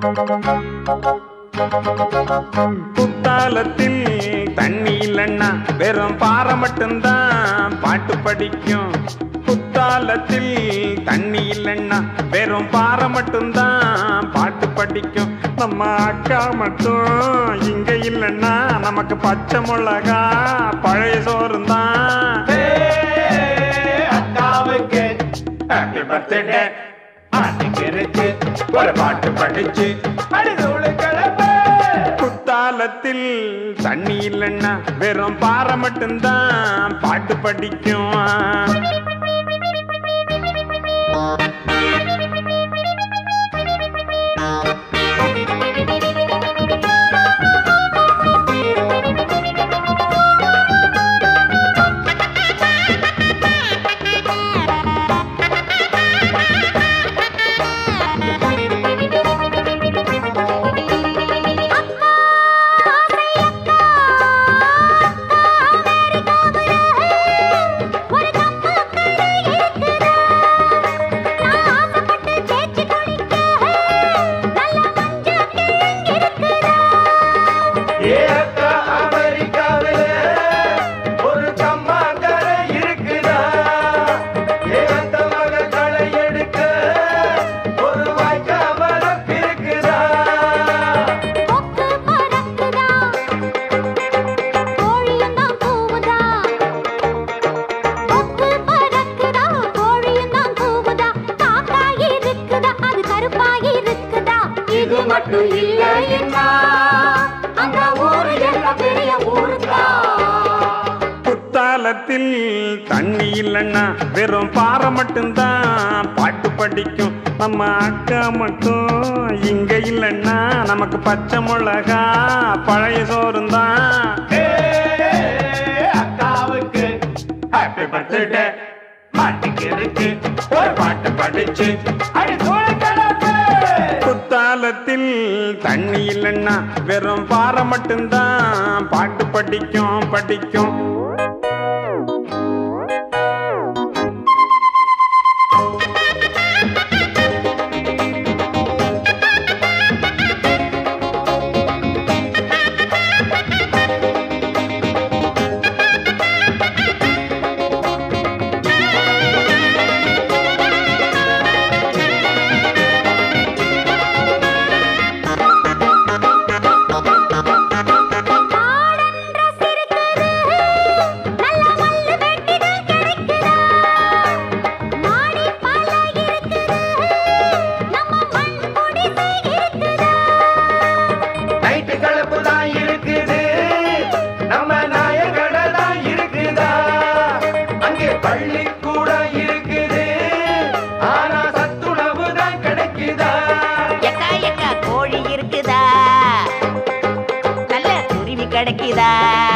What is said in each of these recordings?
குத்தாலத்தில் தண்ணி இல்லைன்னா வெறும் பாறை மட்டும்தான் பாட்டு படிக்கும் குத்தாலத்தில் தண்ணி இல்லைன்னா வெறும் பாறை மட்டும்தான் பாட்டு படிக்கும் நம்ம அக்கா மட்டும் இங்க இல்லைன்னா நமக்கு பச்சை மிளகா பழைய சோறும் தான் அக்காவுக்கு ஹாப்பி பர்த்டே மாட்டுக்கு ஒரு பாட்டு படிச்சு அடிதோடு கிளம்பு குத்தாலத்தில் தண்ணி இல்லைன்னா வெறும் பாறை மட்டும்தான் பாட்டு படிக்கும் ஒரு கம்பு கடை இருக்குதா நான் ஆசைப்பட்டு தேய்ச்சி குளிக்க நல்ல மஞ்ச கிழங்கு இருக்குதா ஏ அக்கா அமெரிக்காவில ஒரு கம்மாக்கரை இருக்குதா ஏ அந்த மக களை எடுக்க ஒரு வாய்க்கா வரப்பு இருக்குதா கொக்கு பறக்குதா கோழியும் தான் கூவுதா கொக்கு பறக்குதா கோழியும் தான் கூவுதா காக்கா இருக்குதா அது கருப்பாகி இருக்குதா இது மட்டும் இல்லைன்னா அந்த ஊரு எல்லாம் பெரிய ஊருக்கா குத்தாலத்தில் தண்ணி இல்லைன்னா வெறும் பாறை மட்டும்தான் பாட்டு படிக்கும் நம்ம அக்கா மட்டும் இங்க இல்லைன்னா நமக்கு பச்சை மிளகா பழைய சோறும் தான் அக்காவுக்கு ஹாப்பி பர்த்டே மாட்டுக்கு இருக்கு ஒரு பாட்டு படிச்சு அடி தோழி கிளம்பு குத்தாலத்தில் தண்ணி இல்லைன்னா வெறும் பாறை மட்டும்தான் பாட்டு படிக்கும் படிக்கும் காடென்ற சிறுக்குது நல்ல மல்லு வெட்டிதான் கிடைக்குதா மாடி பல இருக்குது நம்ம மண் குடிசை இருக்குதா நைட்டு கலப்பு தான் இருக்குது நம்ம நாயகட தான் இருக்குதா அங்கே பள்ளி கூட இருக்குது ஆனா சத்துணவு தான் கிடைக்குதா எக்கா எக்கா கோழி இருக்குதா நல்ல குருவி கிடைக்குதா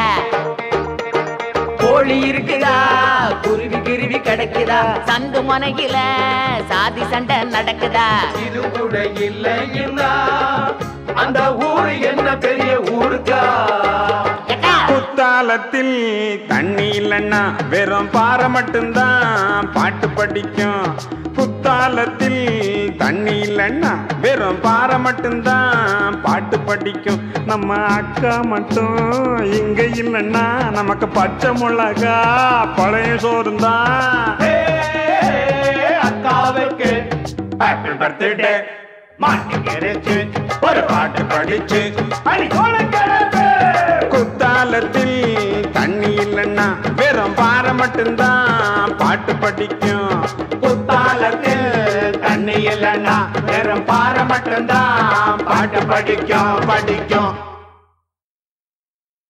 கோழி இருக்குதா குருவி கிருவி கிடைக்குதா சந்து முனையில சாதி சண்டை நடக்குதா இது கூட இல்லைன்னா அந்த ஊரு என்ன பெரிய ஊருக்கா எக்கா குத்தாலத்தில் தண்ணி இல்லைன்னா வெறும் பாறை மட்டும்தான் பாட்டு படிக்கும் குத்தாலத்தில் தண்ணி இல்லைன்னா வெறும் பாறை மட்டும்தான் பாட்டு படிக்கும் நம்ம அக்கா மட்டும் இங்க இல்லைன்னா நமக்கு பச்சை மிளகா பழைய சோறும் தான் அக்காவுக்கு ஹாப்பி பர்த்டே மாட்டுக்கு இறைச்சு ஒரு பாட்டு படிச்சு அடி கிளம்பு குத்தாலத்தில் தண்ணி இல்லைன்னா வெறும் பாறை மட்டும்தான் பாட்டு படிக்கும் குத்தாலத்தில் தண்ணி இல்லைன்னா வெறும் பாறை மட்டும்தான் பாட்டு படிக்கும் படிக்கும்